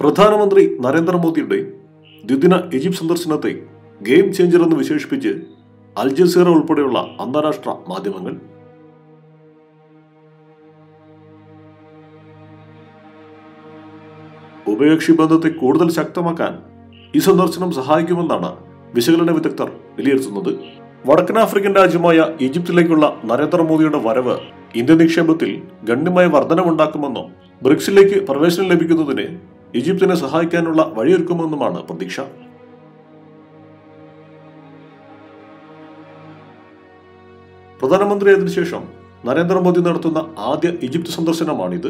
പ്രധാനമന്ത്രി നരേന്ദ്രമോദിയുടെ ദ്വിദിന ഈജിപ്ത് സന്ദർശനത്തെ ഗെയിം ചേഞ്ചർ എന്ന് വിശേഷിപ്പിച്ച് അൽ ജസീറ ഉൾപ്പെടെയുള്ള അന്താരാഷ്ട്ര മാധ്യമങ്ങൾ ഉഭയകക്ഷി ബന്ധത്തെ കൂടുതൽ ശക്തമാക്കാൻ ഈ സന്ദർശനം സഹായിക്കുമെന്നാണ് വിശകലന വിദഗ്ധർ വിലയിരുത്തുന്നത് വടക്കൻ ആഫ്രിക്കൻ രാജ്യമായ ഈജിപ്തിലേക്കുള്ള നരേന്ദ്രമോദിയുടെ വരവ് ഇന്ത്യൻ നിക്ഷേപത്തിൽ ഗണ്യമായ വർധനവുണ്ടാക്കുമെന്നും ബ്രിക്സിലേക്ക് പ്രവേശനം ലഭിക്കുന്നതിന് ഈജിപ്തിനെ സഹായിക്കാനുള്ള വഴിയൊരുക്കുമെന്നുമാണ് പ്രതീക്ഷ പ്രധാനമന്ത്രിയായതിനു ശേഷം നരേന്ദ്രമോദി നടത്തുന്ന ആദ്യ ഈജിപ്ത് സന്ദർശനമാണിത്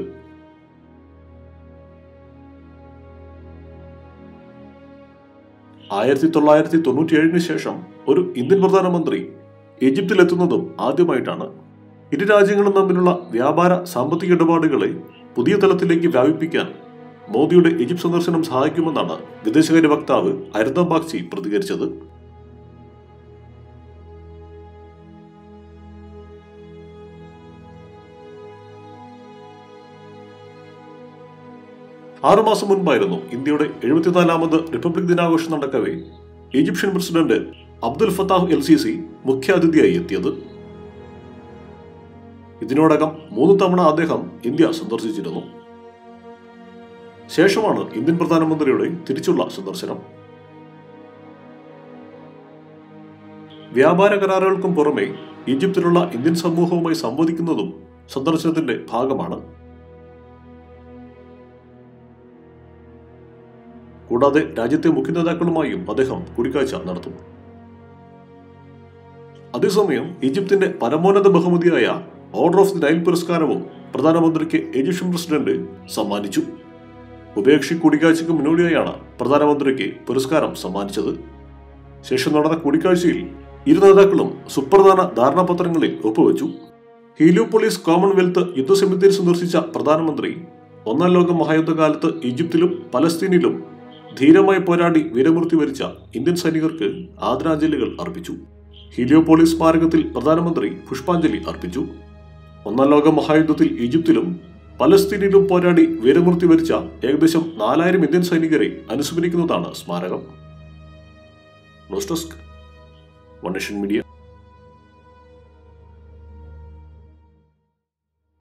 ആയിരത്തി തൊള്ളായിരത്തി തൊണ്ണൂറ്റിയേഴിന് ശേഷം ഒരു ഇന്ത്യൻ പ്രധാനമന്ത്രി ഈജിപ്തിലെത്തുന്നതും ആദ്യമായിട്ടാണ് ഇരു രാജ്യങ്ങളും തമ്മിലുള്ള വ്യാപാര സാമ്പത്തിക ഇടപാടുകളെ പുതിയ തലത്തിലേക്ക് വ്യാപിപ്പിക്കാൻ മോദിയുടെ ഈജിപ്ത് സന്ദർശനം സഹായിക്കുമെന്നാണ് വിദേശകാര്യ വക്താവ് അരിത ബാഗ്ചി പ്രതികരിച്ചത് ആറുമാസം മുൻപായിരുന്നു ഇന്ത്യയുടെ എഴുപത്തിനാലാമത് റിപ്പബ്ലിക് ദിനാഘോഷം നടക്കവേ Egyptian president Abdul Fattah El Sisi മുഖ്യാതിഥിയായി എത്തിയത് ഇതിനോടകം മൂന്ന് തവണ അദ്ദേഹം ഇന്ത്യ സന്ദർശിച്ചിരുന്നു ശേഷമാണ് ഇന്ത്യൻ പ്രധാനമന്ത്രിയുടെ തിരിച്ചുള്ള സന്ദർശനം വ്യാപാര കരാറുകൾക്കും പുറമെ ഈജിപ്തിലുള്ള ഇന്ത്യൻ സമൂഹവുമായി സംവദിക്കുന്നതും സന്ദർശനത്തിന്റെ ഭാഗമാണ് കൂടാതെ രാജ്യത്തെ മുഖ്യ നേതാക്കളുമായും അദ്ദേഹം കൂടിക്കാഴ്ച നടത്തും അതേസമയം ഈജിപ്തിന്റെ പരമോന്നത ബഹുമതിയായ ഓർഡർ ഓഫ് ദി നൈൽ പുരസ്കാരവും പ്രധാനമന്ത്രിക്ക് ഈജിപ്ഷ്യൻ പ്രസിഡന്റ് സമ്മാനിച്ചു ഉഭയകക്ഷി കൂടിക്കാഴ്ചയ്ക്ക് മുന്നോടിയായാണ് പ്രധാനമന്ത്രിക്ക് പുരസ്കാരം സമ്മാനിച്ചത് ശേഷം നടന്ന കൂടിക്കാഴ്ചയിൽ ഇരു നേതാക്കളും സുപ്രധാന ധാരണാപത്രങ്ങളിൽ ഒപ്പുവെച്ചു ഹീലിയോപോളിസ് കോമൺവെൽത്ത് യുദ്ധസമിതിയിൽ സന്ദർശിച്ച പ്രധാനമന്ത്രി ഒന്നാം ലോക മഹായുദ്ധകാലത്ത് ഈജിപ്തിലും പലസ്തീനിലും ധീരമായി പോരാടി വീരമൃത്യു വരിച്ച ഇന്ത്യൻ സൈനികർക്ക് ആദരാഞ്ജലികൾ അർപ്പിച്ചു ഹീലിയോപോളിസ് സ്മാരകത്തിൽ പ്രധാനമന്ത്രി പുഷ്പാഞ്ജലി അർപ്പിച്ചു ഒന്നാം ലോക മഹായുദ്ധത്തിൽ ഈജിപ്തിലും പലസ്തീനിലും പോരാടി വീരമൃത്യു വരിച്ച ഏകദേശം നാലായിരം ഇന്ത്യൻ സൈനികരെ അനുസ്മരിക്കുന്നതാണ് സ്മാരകം news desk one nation media